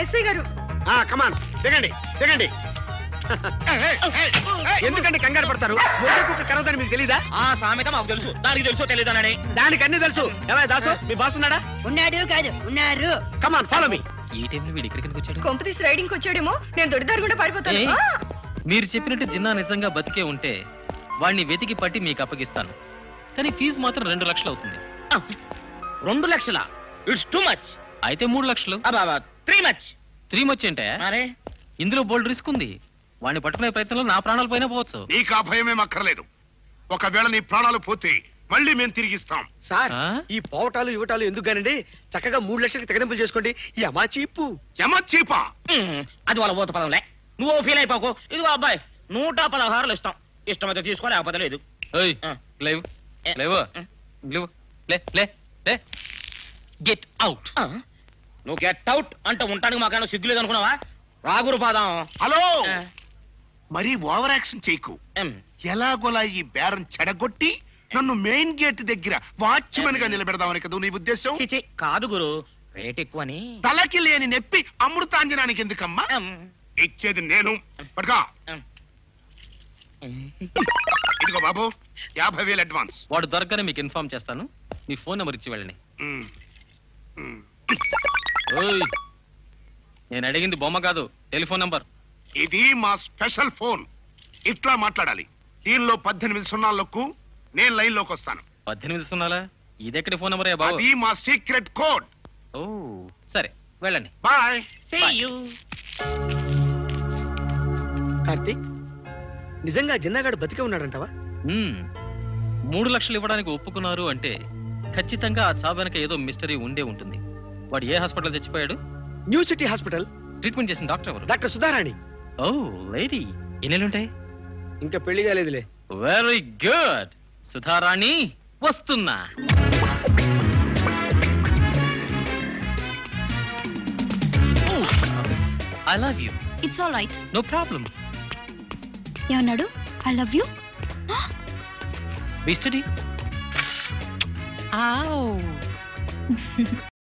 SI గారు కమాన్ దిగండి దిగండి ఎందుకంటే కంగారు పడతారు ఒకే కుక్క కరవదని మీకు తెలీదా ఆ సామెత మాకు తెలుసు దానికి తెలుసో తెలియదానని దానికి అన్ని తెలుసు ఏమయ్య దాసు మీ బాస్ ఉన్నాడా ఉన్నాడు కాదు ఉన్నారు కమాన్ ఫాలో మీ ఈ టైంలో వీడు ఇక్కడికి ఎందుకు వచ్చాడు కొంపతీసి రైడింగ్ వచ్చాడేమో నేను దొడిదారు కూడా పారిపోతాను ఏయ్. ఆ! మీరు చెప్పినట్టు జిన్నా నిజంగా బతికే ఉంటే వాడిని వెతికి పట్టి మీకు అప్పగిస్తాను కానీ ఫీజు మాత్రం రెండు లక్షలు అవుతుంది రెండు లక్షల ఇట్స్ టూ మచ్ అయితే మూడు లక్షలు త్రీ మచ్ త్రీ మచ్ ఏంటే మరే ఇందులో బోల్డ్ రిస్క్ ఉంది వాడిని పట్టుకునే ప్రయత్నంలో నా ప్రాణాలు పోయినా పోవచ్చు నీకు ఆ భయమేం అక్కర్లేదు ఒకవేళ నీ ప్రాణాలు పోతే మళ్ళీ మేము తిరిగిస్తాం సార్ ఆ? ఈ పోవటాలు ఇవ్వటాలు ఎందుకు గానండి చక్కగా మూడు లక్షలకి తెగదింపులు చేసుకోండి ఈ అమా చీపు యమ చీపా ఉమ్, అది వాళ్ళ పోత పదంలే నువ్వు ఫీల్ అయిపోకు ఇదిగో అబ్బాయి నూట పదహారులు ఇస్తాం ఇష్టమైతే తీసుకో లేకపోతే లేదు ఏయ్, ఆ. లేవు ఏ. లేవు ఆ. లేవు లే లే లే గెట్ అవుట్ ఆ, నువ్వు గెట్ అవుట్ అంటే ఉంటానికి మాకైనా సిగ్గు లేదు అనుకున్నావా రాగురు పాదం హలో ఆ, మరీ ఓవర్ యాక్షన్ చేయకు ఉమ్, ఎలాగోలా ఈ బేరం చెడగొట్టి నన్ను మెయిన్ గేట్ దగ్గర వాచ్మెన్ గా నిలబెడదామని కదా నీ ఉద్దేశం ఛీ, ఛీ, కాదు గురు రేట్ ఎక్కువని తలకి లేని నెప్పి అమృతాంజనానికి ఎందుకమ్మా ఉమ్, ఇచ్చేది నేను పడుకో ఉమ్. ఇదిగో బాబు యాభై వేలు అడ్వాన్స్ వాడు దొరకగానే మీకు ఇన్ఫార్మ్ చేస్తాను మీ ఫోన్ నెంబర్ ఇచ్చి వెళ్ళండి ఉమ్. ఉమ్. ఓయ్ నేను అడిగింది బొమ్మ కాదు టెలిఫోన్ నంబర్ ఇది మా స్పెషల్ ఫోన్ ఇట్లా మాట్లాడాలి దీనిలో పద్దెనిమిది సున్నాలకు నేను లైన్ లోకి వస్తాను పద్దెనిమిది సున్నాలా ఇదెక్కడి ఫోన్ నెంబర్ బాబు అది మా సీక్రెట్ కోడ్ ఓ సరే వెళ్ళండి bye See Bye. you. Karthik నిజంగా జిన్నాగాడు బతికే ఉన్నాడంటావా మ్మ్. మూడు లక్షలు ఇవ్వడానికి ఒప్పుకున్నారు అంటే ఖచ్చితంగా ఆ చావు వెనక ఏదో మిస్టరీ ఉండే ఉంటుంది వాడు ఏ హాస్పిటల్ చచ్చిపోయాడు న్యూ సిటీ హాస్పిటల్ ట్రీట్మెంట్ చేసిన డాక్టర్ ఎవరు డాక్టర్ సుధారాణి ఓ లేడీ ఎన్నెలుంటాయి ఇంకా పెళ్లి కాలేదులే వెరీ గుడ్ సుధారాణి వస్తున్నా I love you it's all right no problem ఏమన్నాడు I love you be study